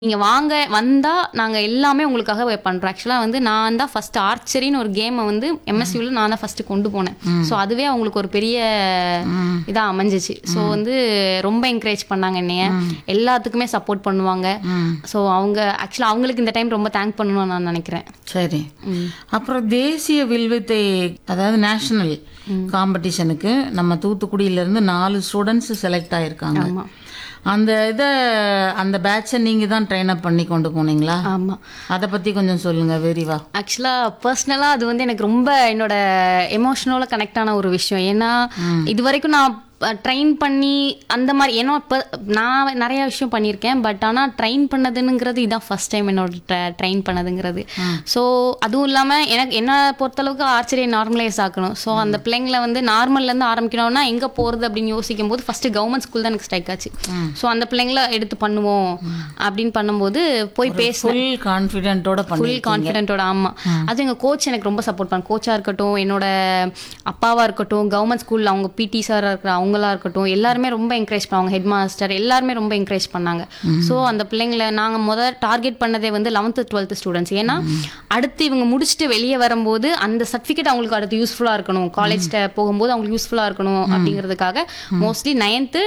நீங்க வாங்க வந்தா நாங்க எல்லாமே உங்களுக்காக பண்றோம் ஆக்சுவலா வந்து நான் தான் ஃபர்ஸ்ட் ஆர்ச்சரின்னு ஒரு கேமை வந்து எம்எஸ்சியூல நான் தான் ஃபர்ஸ்ட் கொண்டு போனேன் ஸோ அதுவே அவங்களுக்கு ஒரு பெரிய இதா அமைஞ்சிச்சு ஸோ வந்து ரொம்ப என்கரேஜ் பண்ணாங்க என்னைய எல்லாத்துக்குமே சப்போர்ட் பண்ணுவாங்க ஸோ அவங்க ஆக்சுவலா அவங்களுக்கு இந்த டைம் ரொம்ப தேங்க் பண்ணணும்னு நான் நினைக்கிறேன் சரி அப்புறம் தேசிய வில்வித்தை அதாவது நேஷனல் காம்படிஷனுக்கு நம்ம தூத்துக்குடியில இருந்து நாலு ஸ்டூடெண்ட்ஸ் செலக்ட் ஆயிருக்காங்க ஆமா அந்த இதை அந்த பேட்சை நீங்க தான் ட்ரெயின் அப் பண்ணி கொண்டு போனீங்களா ஆமா அதை பத்தி கொஞ்சம் சொல்லுங்க விரிவா ஆக்சுவலாக பர்சனலாக அது வந்து எனக்கு ரொம்ப என்னோட எமோஷனலாக கனெக்ட் ஆன ஒரு விஷயம் ஏன்னா இது வரைக்கும் நான் ட்ரெயின் பண்ணி அந்த மாதிரி ஏன்னா இப்போ நான் நிறைய விஷயம் பண்ணியிருக்கேன் பட் ஆனால் ட்ரெயின் பண்ணதுங்கிறது இதான் ஃபர்ஸ்ட் டைம் என்னோட ட்ரெயின் பண்ணதுங்கிறது ஸோ அதுவும் இல்லாமல் எனக்கு என்ன பொறுத்தளவுக்கு ஆர்ச்சரியை நார்மலைஸ் ஆக்கணும் ஸோ அந்த பிள்ளைங்களை வந்து நார்மல்லேருந்து ஆரம்பிக்கணும்னா எங்கே போகிறது அப்படின்னு யோசிக்கும் போது ஃபஸ்ட்டு கவர்மெண்ட் ஸ்கூல் தான் எனக்கு ஸ்ட்ரைக் ஆச்சு ஸோ அந்த பிள்ளைங்கள எடுத்து பண்ணுவோம் அப்படின்னு பண்ணும்போது போய் பேச ஃபுல் கான்ஃபிடென்ட்டோட பண்ணி ஃபுல் கான்ஃபிடென்ட்டோட ஆமா அது எங்க கோச் எனக்கு ரொம்ப சப்போர்ட் பண்ண கோச்சா இருக்கட்டும் என்னோட அப்பாவா இருக்கட்டும் கவர்மெண்ட் ஸ்கூல்ல அவங்க பிடி சாரா இருக்கிற அவங்களா இருக்கட்டும் எல்லாருமே ரொம்ப என்கரேஜ் பண்ணுவாங்க ஹெட் மாஸ்டர் எல்லாருமே ரொம்ப என்கரேஜ் பண்ணாங்க ஸோ அந்த பிள்ளைங்களை நாங்க முதல் டார்கெட் பண்ணதே வந்து லெவன்த்து டுவெல்த் ஸ்டூடெண்ட்ஸ் ஏன்னா அடுத்து இவங்க முடிச்சுட்டு வெளியே வரும்போது அந்த சர்டிஃபிகேட் அவங்களுக்கு அடுத்து யூஸ்ஃபுல்லா இருக்கணும் காலேஜ்ட போகும்போது அவங்களுக்கு யூஸ்ஃபுல்லா இருக்கணும் அப்படிங்கிறதுக்காக mostly ninth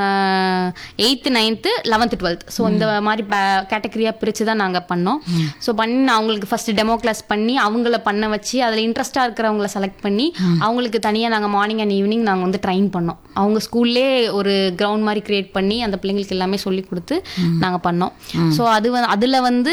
eighth ninth eleventh twelfth so இந்த மாதிரி கேட்டகரியாக பிரித்து தான் நாங்கள் பண்ணோம் ஸோ பண்ணி நான் அவங்களுக்கு ஃபர்ஸ்ட் டெமோ கிளாஸ் பண்ணி அவங்கள பண்ண வச்சு அதில் இன்ட்ரெஸ்ட்டாக இருக்கிறவங்கள செலக்ட் பண்ணி அவங்களுக்கு தனியாக நாங்கள் மார்னிங் அண்ட் ஈவினிங் நாங்கள் வந்து ட்ரைன் பண்ணோம் அவங்க ஸ்கூல்லே ஒரு கிரவுண்ட் மாதிரி கிரியேட் பண்ணி அந்த பிள்ளைங்களுக்கு எல்லாமே சொல்லி கொடுத்து நாங்கள் பண்ணோம் ஸோ அது வந்து அதில் வந்து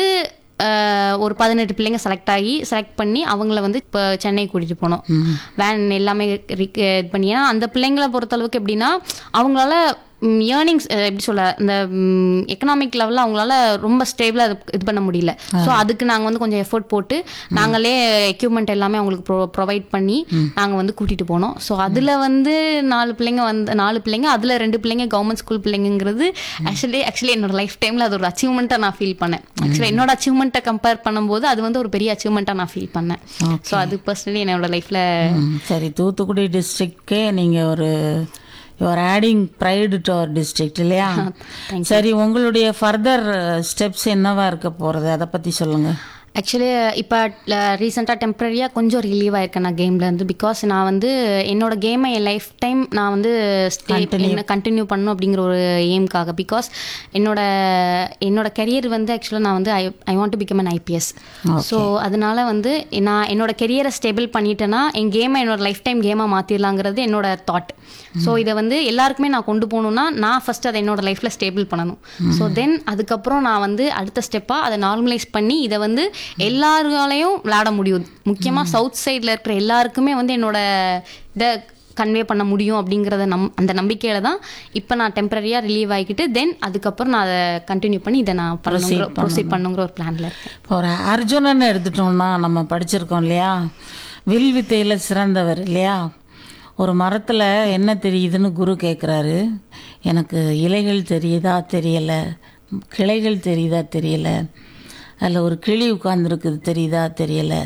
அஹ், ஒரு பதினெட்டு பிள்ளைங்க செலக்ட் ஆகி செலக்ட் பண்ணி அவங்கள வந்து இப்போ சென்னை கூட்டிகிட்டு போனோம் வேன் எல்லாமே ரிக் இது பண்ணி ஏன்னா அந்த பிள்ளைங்களை பொறுத்தளவுக்கு எப்படின்னா அவங்களால ஏர்னிங்ஸ் எப்படி சொல்ல இந்த எக்கனாமிக் லெவலில் அவங்களால ரொம்ப ஸ்டேபிளாக இது இது பண்ண முடியல ஸோ அதுக்கு நாங்கள் வந்து கொஞ்சம் எஃபோர்ட் போட்டு நாங்களே எக்யூப்மெண்ட் எல்லாமே அவங்களுக்கு ப்ரொ ப்ரொவைட் பண்ணி நாங்கள் வந்து கூட்டிகிட்டு போனோம் ஸோ அதில் வந்து நாலு பிள்ளைங்க வந்து நாலு பிள்ளைங்க அதில் ரெண்டு பிள்ளைங்க கவர்மெண்ட் ஸ்கூல் பிள்ளைங்கிறது ஆக்சுவலி ஆக்சுவலி என்னோட லைஃப் டைமில் அது ஒரு அச்சீவ்மெண்ட்டாக நான் ஃபீல் பண்ணேன் ஆக்சுவலி என்னோட அச்சீவ்மெண்ட்டை கம்பேர் பண்ணும்போது அது வந்து ஒரு பெரிய அச்சீவ்மெண்ட்டாக நான் ஃபீல் பண்ணேன் ஸோ அது பர்சனலி என்னோட லைஃப்பில் ம், சரி தூத்துக்குடி டிஸ்ட்ரிக்ட்கே நீங்க ஒரு your adding pride to our district இல்லையா சரி உங்களுடைய ஃபர்தர் ஸ்டெப்ஸ் என்னவா இருக்க போறது அதை பத்தி சொல்லுங்க ஆக்சுவலி இப்போ ரீசெண்டாக டெம்பரரியாக கொஞ்சம் ரிலீவ் ஆயிருக்கேன் நான் கேம்ல இருந்து பிகாஸ் நான் வந்து என்னோட கேமை என் லைஃப் டைம் நான் வந்து கண்டினியூ பண்ணணும் அப்படிங்கிற ஒரு எய்ம்காக பிகாஸ் என்னோட என்னோட கெரியர் வந்து ஆக்சுவலாக நான் வந்து I I want to become an IPS so அதனால வந்து நான் என்னோட கெரியரை ஸ்டேபிள் பண்ணிட்டேன்னா என் கேமை என்னோட லைஃப் டைம் கேமாக மாற்றிடலாங்கிறது என்னோட தாட் ஸோ இதை வந்து எல்லாருக்குமே நான் கொண்டு போகணுன்னா நான் ஃபர்ஸ்ட் அதை என்னோட லைஃப்பில் ஸ்டேபிள் பண்ணணும் ஸோ தென் அதுக்கப்புறம் நான் வந்து அடுத்த ஸ்டெப்பாக அதை நார்மலைஸ் பண்ணி இதை வந்து எல்லாராலையும் விளையாட முடியும் முக்கியமாக சவுத் சைடில் இருக்கிற எல்லாருக்குமே வந்து என்னோட இதை கன்வே பண்ண முடியும் அப்படிங்கிறத நம் அந்த நம்பிக்கையில தான் இப்போ நான் டெம்பரரியாக ரிலீவ் ஆகிக்கிட்டு தென் அதுக்கப்புறம் நான் அதை கண்டினியூ பண்ணி இதை நான் பண்ணணுங்கிற ப்ரொசீட் பண்ணுங்கிற ஒரு பிளான்ல இருக்கேன் இப்போ ஒரு அர்ஜுனன் எடுத்துட்டோம்னா நம்ம படிச்சிருக்கோம் இல்லையா வில் வித்தையில் சிறந்தவர் இல்லையா ஒரு மரத்தில் என்ன தெரியுதுன்னு குரு கேட்குறாரு எனக்கு இலைகள் தெரியுதா தெரியலை கிளைகள் தெரியுதா தெரியல அதில் ஒரு கிளி உட்காந்துருக்குது தெரியுதா தெரியலை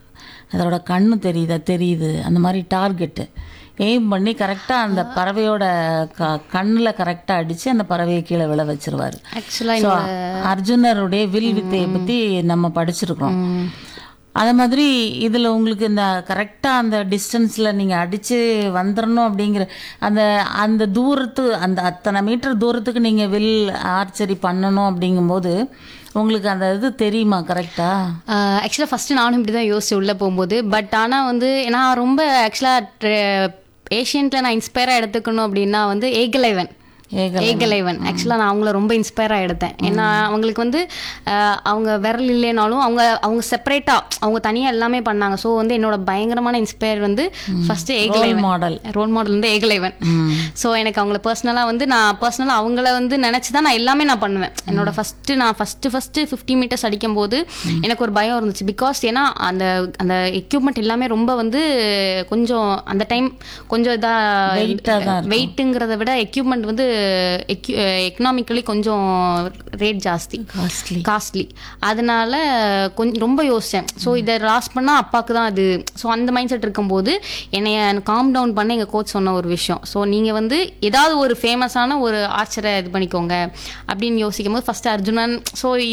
அதோட கண்ணு தெரியுதா தெரியுது அந்த மாதிரி டார்கெட்டு எய்ம் பண்ணி கரெக்டாக அந்த பறவையோட க கண்ணில் கரெக்டாக அடித்து அந்த பறவையை கீழே விழ வச்சிருவாரு ஆக்சுவலாக ஸோ அர்ஜுனருடைய வில் வித்தையை பற்றி நம்ம படிச்சிருக்கோம் அதே மாதிரி இதில் உங்களுக்கு இந்த கரெக்டாக அந்த டிஸ்டன்ஸில் நீங்கள் அடித்து வந்துடணும் அப்படிங்கிற அந்த அந்த தூரத்து அந்த அத்தனை மீட்டர் தூரத்துக்கு நீங்கள் வில் ஆர்ச்சரி பண்ணணும் அப்படிங்கும்போது உங்களுக்கு அந்த இது தெரியுமா கரெக்டாக ஆக்சுவலாக ஃபஸ்ட்டு நானும் இப்படி தான் யோசிச்சு உள்ளே போகும்போது பட் ஆனால் வந்து நான் ரொம்ப ஆக்சுவலாக ஏஷியன்ட்டில் நான் இன்ஸ்பயராக எடுத்துக்கணும் அப்படின்னா வந்து ஏகலைவன் ஏக ஏகலைவன் ஆக்சுவலாக நான் அவங்கள ரொம்ப இன்ஸ்பயராக எடுத்தேன் ஏன்னா அவங்களுக்கு வந்து அஹ், அவங்க விரல் இல்லைனாலும் அவங்க அவங்க செப்பரேட்டாக அவங்க தனியாக எல்லாமே பண்ணாங்க ஸோ வந்து என்னோட பயங்கரமான இன்ஸ்பயர் வந்து first Ekalaivan model role model வந்து ஏகலைவன் ஸோ எனக்கு அவங்கள பர்சனலாக வந்து நான் பர்சனலாக அவங்கள வந்து நினச்சி தான் நான் எல்லாமே நான் பண்ணுவேன் என்னோட ஃபஸ்ட்டு நான் ஃபஸ்ட்டு ஃபஸ்ட்டு ஃபிஃப்டி மீட்டர்ஸ் அடிக்கும் போது எனக்கு ஒரு பயம் இருந்துச்சு பிகாஸ் ஏன்னா அந்த அந்த எக்யூப்மெண்ட் எல்லாமே ரொம்ப வந்து கொஞ்சம் அந்த டைம் கொஞ்சம் Weight ஆ தான் இதாக வெயிட்டுங்கிறத விட எக்யூப்மெண்ட் வந்து எக்கனாமிக்கலி கொஞ்சம் ரேட் ஜாஸ்தி காஸ்ட்லி காஸ்ட்லி அதனால கொஞ்சம் ரொம்ப யோசித்தேன் ஸோ இதை லாஸ் பண்ணால் அப்பாவுக்கு தான் அது ஸோ அந்த மைண்ட் செட் இருக்கும்போது என்னைய காம் டவுன் பண்ண எங்கள் கோச் சொன்ன ஒரு விஷயம் ஸோ நீங்கள் வந்து ஏதாவது ஒரு ஃபேமஸான ஒரு ஆர்ச்சரை இது பண்ணிக்கோங்க அப்படின்னு யோசிக்கும் போது ஃபஸ்ட்டு அர்ஜுனன் ஸோ